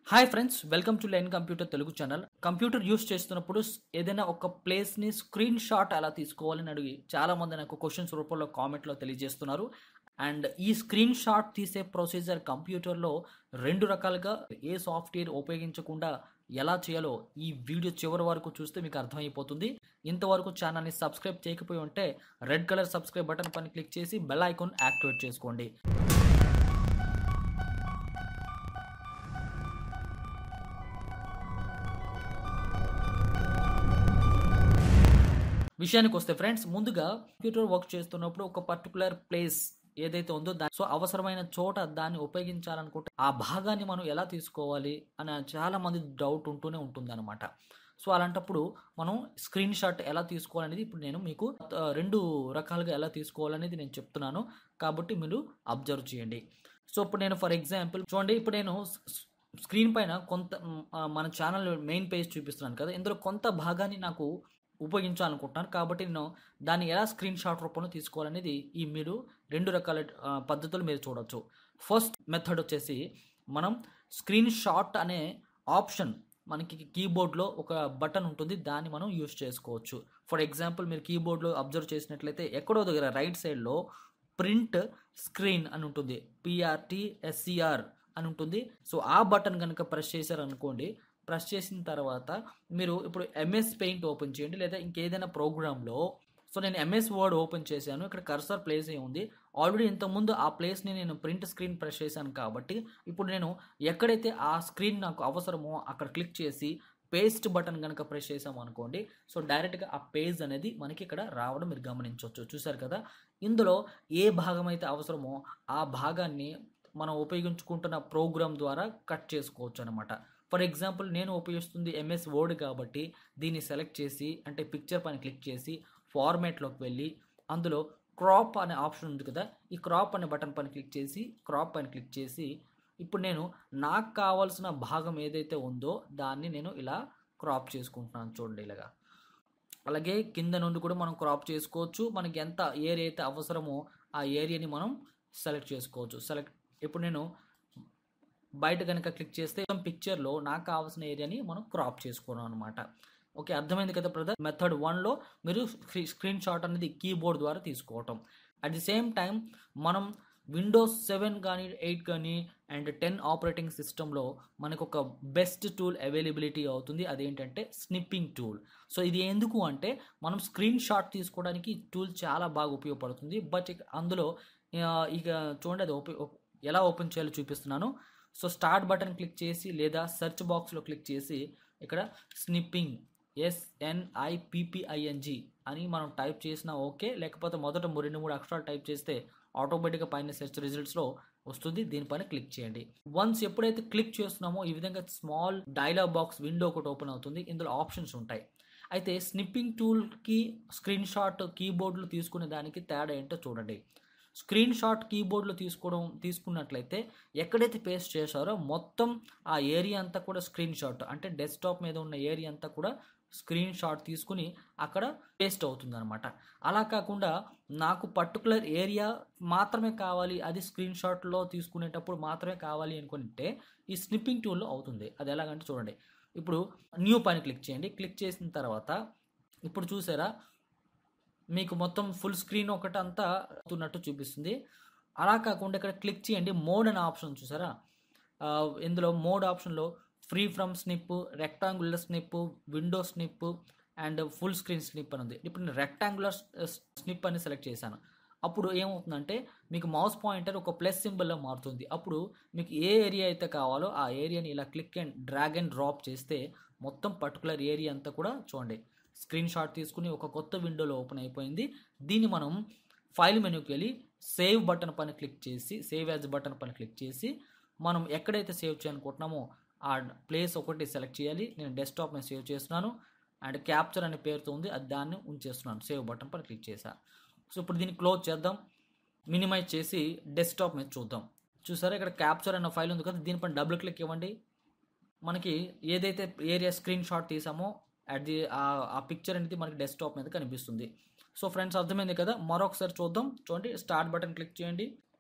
hi friends welcome to line computer Telugu channel computer use చేస్తున్నప్పుడు స్- ఏదైనా ఒక ప్లేస్ని స్క్రీన్ షాట్ ఎలా తీసుకోవాలని అడిగి చాలా మంది నాకు క్వశ్చన్స్ రూపంలో కామెంట్లో తెలియజేస్తున్నారు అండ్ ఈ స్క్రీన్ షాట్ తీసే ప్రొసీజర్ కంప్యూటర్లో రెండు రకాలుగా ఏ సాఫ్ట్వేర్ ఉపయోగించకుండా ఎలా చేయాలో ఈ వీడియో చివరి వరకు చూస్తే మీకు అర్థమైపోతుంది ఇంతవరకు ఛానల్ని సబ్స్క్రైబ్ చేయకపోయి ఉంటే రెడ్ కలర్ సబ్స్క్రైబ్ బటన్ పైన క్లిక్ చేసి బెల్ ఐకాన్ యాక్టివేట్ చేసుకోండి విషయానికి వస్తే ఫ్రెండ్స్ ముందుగా కంప్యూటర్ వర్క్ చేస్తున్నప్పుడు ఒక పర్టికులర్ ప్లేస్ ఏదైతే ఉందో దాని సో అవసరమైన చోట దాన్ని ఉపయోగించాలనుకుంటే ఆ భాగాన్ని మనం ఎలా తీసుకోవాలి అని చాలా మంది డౌట్ ఉంటూనే ఉంటుంది అనమాట సో అలాంటప్పుడు మనం స్క్రీన్ షాట్ ఎలా తీసుకోవాలనేది ఇప్పుడు నేను మీకు ఆ, రెండు రకాలుగా ఎలా తీసుకోవాలనేది నేను చెప్తున్నాను కాబట్టి మీరు అబ్జర్వ్ చేయండి సో ఇప్పుడు నేను ఫర్ ఎగ్జాంపుల్ చూడండి ఇప్పుడు నేను స్- స్క్రీన్ పైన కొంత మ్, ఆ, మన ఛానల్ మెయిన్ పేజ్ చూపిస్తున్నాను కదా ఇందులో కొంత భాగాన్ని నాకు ఉపయోగించాలనుకుంటున్నాను కాబట్టి నేను దాన్ని ఎలా స్క్రీన్ షాట్ రూపంలో తీసుకోవాలనేది ఈ మీరు రెండు రకాల ఆ, పద్ధతులు మీరు చూడొచ్చు ఫస్ట్ మెథడ్ వచ్చేసి మనం స్క్రీన్ షాట్ అనే ఆప్షన్ మనకి కీబోర్డ్లో ఒక బటన్ ఉంటుంది దాన్ని మనం యూస్ చేసుకోవచ్చు ఫర్ ఎగ్జాంపుల్ మీరు కీబోర్డ్లో అబ్జర్వ్ చేసినట్లయితే ఎక్కడో దగ్గర రైట్ సైడ్లో ప్రింట్ స్క్రీన్ అని ఉంటుంది పిఆర్టీ ఎస్సిఆర్ అని ఉంటుంది సో ఆ బటన్ కనుక ప్రెస్ చేశారనుకోండి ప్రెస్ చేసిన తర్వాత మీరు ఇప్పుడు ఎంఎస్ పెయింట్ ఓపెన్ చేయండి లేదా ఇంకేదైనా ప్రోగ్రాంలో సో నేను ఎంఎస్ వర్డ్ ఓపెన్ చేశాను ఇక్కడ కర్సర్ ప్లేస్ అయి ఉంది ఆల్రెడీ ఇంతకుముందు ఆ ప్లేస్ని నేను ప్రింట్ స్క్రీన్ ప్రెస్ చేశాను కాబట్టి ఇప్పుడు నేను ఎక్కడైతే ఆ స్క్రీన్ నాకు అవసరమో అక్కడ క్లిక్ చేసి పేస్ట్ బటన్ కనుక ప్రెస్ చేసాం అనుకోండి సో డైరెక్ట్గా ఆ పేజ్ అనేది మనకి ఇక్కడ రావడం మీరు గమనించవచ్చు చూసారు కదా ఇందులో ఏ భాగం అయితే అవసరమో ఆ భాగాన్ని మనం ఉపయోగించుకుంటున్న ప్రోగ్రామ్ ద్వారా కట్ చేసుకోవచ్చు అనమాట ఫర్ ఎగ్జాంపుల్ నేను ఉపయోగిస్తుంది ఎంఎస్ వర్డ్ కాబట్టి దీన్ని సెలెక్ట్ చేసి అంటే పిక్చర్ పైన క్లిక్ చేసి ఫార్మేట్లోకి వెళ్ళి అందులో క్రాప్ అనే ఆప్షన్ ఉంది కదా ఈ క్రాప్ అనే బటన్ పైన క్లిక్ చేసి క్రాప్ పైన క్లిక్ చేసి ఇప్పుడు నేను నాకు కావాల్సిన భాగం ఏదైతే ఉందో దాన్ని నేను ఇలా క్రాప్ చేసుకుంటున్నాను చూడండి ఇలాగా అలాగే కింద నుండి కూడా మనం క్రాప్ చేసుకోవచ్చు మనకి ఎంత ఏరియా అయితే అవసరమో ఆ ఏరియాని మనం సెలెక్ట్ చేసుకోవచ్చు సెలెక్ట్ ఇప్పుడు నేను బయట కనుక క్లిక్ చేస్తే పిక్చర్లో నాకు కావాల్సిన ఏరియాని మనం క్రాప్ చేసుకున్నాం అనమాట ఓకే అర్థమైంది కదా బ్రదర్ మెథడ్ వన్లో మీరు స్క్రీ- స్క్రీన్ షాట్ అనేది కీబోర్డ్ ద్వారా తీసుకోవటం అట్ ది సేమ్ టైం మనం విండోస్ సెవెన్ కానీ ఎయిట్ కానీ అండ్ టెన్ ఆపరేటింగ్ సిస్టంలో మనకు ఒక బెస్ట్ టూల్ అవైలబిలిటీ అవుతుంది అదేంటంటే స్నిప్పింగ్ టూల్ సో ఇది ఎందుకు అంటే మనం స్క్రీన్ షాట్ తీసుకోవడానికి ఈ టూల్ చాలా బాగా ఉపయోగపడుతుంది బట్ ఇక అందులో ఆ, ఇక చూడండి అది ఓపె ఎలా ఓపెన్ చేయాలో చూపిస్తున్నాను సో స్టార్ట్ బటన్ క్లిక్ చేసి లేదా సెర్చ్ బాక్స్లో క్లిక్ చేసి ఇక్కడ స్నిప్పింగ్ ఎస్ఎన్ఐపిపిఐఎన్జి అని మనం టైప్ చేసినా ఓకే లేకపోతే మొదట మూ- రెండు మూడు అక్షరాలు టైప్ చేస్తే ఆటోమేటిక్గా పైన సెర్చ్ రిజల్ట్స్లో వస్తుంది దీనిపైన క్లిక్ చేయండి వన్స్ ఎప్పుడైతే క్లిక్ చేస్తున్నామో ఈ విధంగా స్మాల్ డైలాగ్ బాక్స్ విండో ఒకటి ఓపెన్ అవుతుంది ఇందులో ఆప్షన్స్ ఉంటాయి అయితే స్నిప్పింగ్ టూల్కి స్క్రీన్ షాట్ కీబోర్డ్లు తీసుకునే దానికి తేడా ఏంటో చూడండి స్క్రీన్ షాట్ కీబోర్డ్లో తీసుకోవడం తీసుకున్నట్లయితే ఎక్కడైతే పేస్ట్ చేశారో మొత్తం ఆ ఏరియా అంతా కూడా స్క్రీన్ షాట్ అంటే డెస్క్టాప్ మీద ఉన్న ఏరియా అంతా కూడా స్క్రీన్ షాట్ తీసుకుని అక్కడ పేస్ట్ అవుతుంది అనమాట అలా కాకుండా నాకు పర్టికులర్ ఏరియా మాత్రమే కావాలి అది స్క్రీన్ షాట్లో తీసుకునేటప్పుడు మాత్రమే కావాలి అనుకుంటే ఈ స్నిప్పింగ్ టూల్లో అవుతుంది అది ఎలాగంటే చూడండి ఇప్పుడు న్యూ పైన క్లిక్ చేయండి క్లిక్ చేసిన తర్వాత ఇప్పుడు చూసారా మీకు మొత్తం ఫుల్ స్క్రీన్ ఒకటి అంతా అవుతున్నట్టు చూపిస్తుంది అలా కాకుండా ఇక్కడ క్లిక్ చేయండి మోడ్ అనే ఆప్షన్ చూసారా ఆ, ఇందులో మోడ్ ఆప్షన్లో free from snip rectangular snip window snip and full screen snip అని ఉంది ఇప్పుడు నేను రెక్టాంగులర్ స్నిప్ అని సెలెక్ట్ చేశాను అప్పుడు ఏమవుతుందంటే మీకు మౌస్ పాయింటర్ ఒక ప్లస్ సింబల్లో మారుతుంది అప్పుడు మీకు ఏ ఏరియా అయితే కావాలో ఆ ఏరియాని ఇలా click and drag and drop చేస్తే మొత్తం పర్టికులర్ ఏరియా అంతా కూడా చూడండి స్క్రీన్ షాట్ తీసుకుని ఒక కొత్త విండోలో ఓపెన్ అయిపోయింది దీన్ని మనం ఫైల్ మెనూకి వెళ్ళి సేవ్ బటన్ పైన క్లిక్ చేసి సేవ్ యాజ్ బటన్ పైన క్లిక్ చేసి మనం ఎక్కడైతే సేవ్ చేయాలనుకుంటున్నామో ఆ ప్లేస్ ఒకటి సెలెక్ట్ చేయాలి నేను డెస్క్టాప్ మీద సేవ్ చేస్తున్నాను అండ్ క్యాప్చర్ అనే పేరుతో ఉంది అది దాన్ని ఉంచేస్తున్నాను సేవ్ బటన్ పైన క్లిక్ చేసా సో ఇప్పుడు దీన్ని క్లోజ్ చేద్దాం మినిమైజ్ చేసి డెస్క్టాప్ మీద చూద్దాం చూసారా ఇక్కడ క్యాప్చర్ అనే ఫైల్ ఉంది కదా దీనిపైన డబుల్ క్లిక్ ఇవ్వండి మనకి ఏదైతే ఏరియా స్క్రీన్ షాట్ తీసామో అట్ ది ఆ పిక్చర్ అనేది మనకి డెస్క్టాప్ మీద కనిపిస్తుంది సో ఫ్రెండ్స్ అర్థమైంది కదా మరొకసారి చూద్దాం చూడండి స్టార్ట్ బటన్ క్లిక్ చేయండి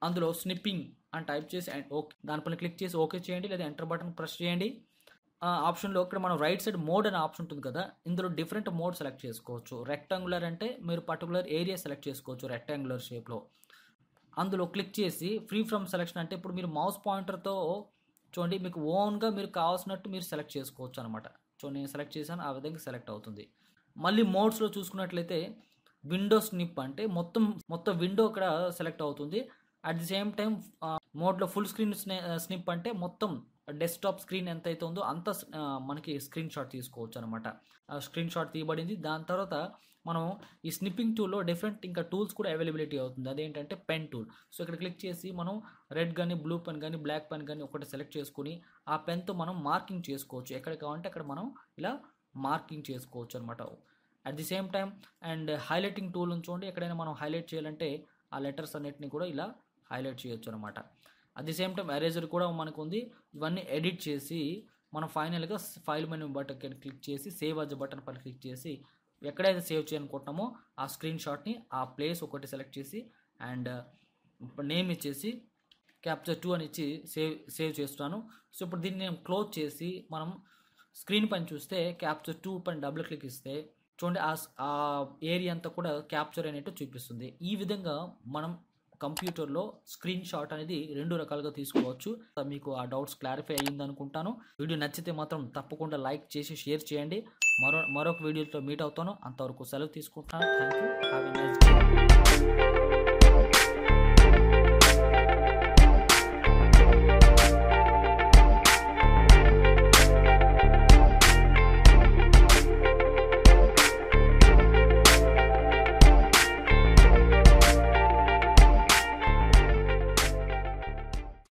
అందులో స్నిప్పింగ్ అని టైప్ చేసి అండ్ ఓకే దానిపైన క్లిక్ చేసి ఓకే చేయండి లేదా ఎంటర్ బటన్ ప్రెస్ చేయండి ఆ ఆప్షన్లో ఇక్కడ మనం రైట్ సైడ్ మోడ్ అనే ఆప్షన్ ఉంటుంది కదా ఇందులో డిఫరెంట్ మోడ్ సెలెక్ట్ చేసుకోవచ్చు రెక్టాంగులర్ అంటే మీరు పర్టికులర్ ఏరియా సెలెక్ట్ చేసుకోవచ్చు రెక్టాంగులర్ షేప్లో అందులో క్లిక్ చేసి ఫ్రీ ఫ్రమ్ సెలెక్షన్ అంటే ఇప్పుడు మీరు మౌస్ పాయింటర్తో చూడండి మీకు ఓన్గా మీరు కావాల్సినట్టు మీరు సెలెక్ట్ చేసుకోవచ్చు అనమాట చూడండి నేను సెలెక్ట్ చేశాను ఆ విధంగా సెలెక్ట్ అవుతుంది మళ్ళీ మోడ్స్లో చూసుకున్నట్లయితే విండో స్నిప్ అంటే మొత్తం మొత్తం విండో ఇక్కడ సెలెక్ట్ అవుతుంది అట్ ది సేమ్ టైం మోడ్లో ఫుల్ స్క్రీన్ స్నిప్ అంటే మొత్తం డెస్క్టాప్ స్క్రీన్ ఎంత అయితే ఉందో అంత ఆ, మనకి స్క్రీన్ షాట్ తీసుకోవచ్చు అనమాట స్క్రీన్ షాట్ తీయబడింది దాని తర్వాత మనం ఈ స్నిప్పింగ్ టూల్లో డిఫరెంట్ ఇంకా టూల్స్ కూడా అవైలబిలిటీ అవుతుంది అదేంటంటే పెన్ టూల్ సో ఇక్కడ క్లిక్ చేసి మనం రెడ్ కానీ బ్లూ పెన్ కానీ బ్లాక్ పెన్ కానీ ఒకటి సెలెక్ట్ చేసుకుని ఆ పెన్తో మనం మార్కింగ్ చేసుకోవచ్చు ఎక్కడ కావాలంటే అక్కడ మనం ఇలా మార్కింగ్ చేసుకోవచ్చు అనమాట at the same time and highlighting tool చూడండి ఎక్కడైనా మనం హైలైట్ చేయాలంటే ఆ లెటర్స్ అన్నిటిని కూడా ఇలా హైలైట్ చేయొచ్చు అనమాట at the same time eraser కూడా మనకు ఉంది ఇవన్నీ ఎడిట్ చేసి మనం ఫైనల్గా ఫైల్ మెనూ బటన్ క్లిక్ చేసి సేవ్ అజ్ బటన్ పైన క్లిక్ చేసి ఎక్కడైతే సేవ్ చేయాలనుకుంటున్నామో ఆ స్క్రీన్ షాట్ని ఆ ప్లేస్ ఒకటి సెలెక్ట్ చేసి అండ్ నేమ్ ఇచ్చేసి క్యాప్చర్ టూ అని ఇచ్చి సేవ్ సేవ్ చేస్తున్నాను సో ఇప్పుడు దీన్ని నేను క్లోజ్ చేసి మనం స్క్రీన్ పైన చూస్తే క్యాప్చర్ టూ పైన డబుల్ క్లిక్ ఇస్తే చూడండి ఆ స్- ఆ ఏరియా అంతా కూడా క్యాప్చర్ అయినట్టు చూపిస్తుంది ఈ విధంగా మనం కంప్యూటర్లో స్క్రీన్ షాట్ అనేది రెండు రకాలుగా తీసుకోవచ్చు మీకు ఆ డౌట్స్ క్లారిఫై అయ్యింది అనుకుంటాను వీడియో నచ్చితే మాత్రం తప్పకుండా లైక్ చేసి షేర్ చేయండి మరో మరొక వీడియోతో మీట్ అవుతాను అంతవరకు సెలవు తీసుకుంటాను thank you have a nice day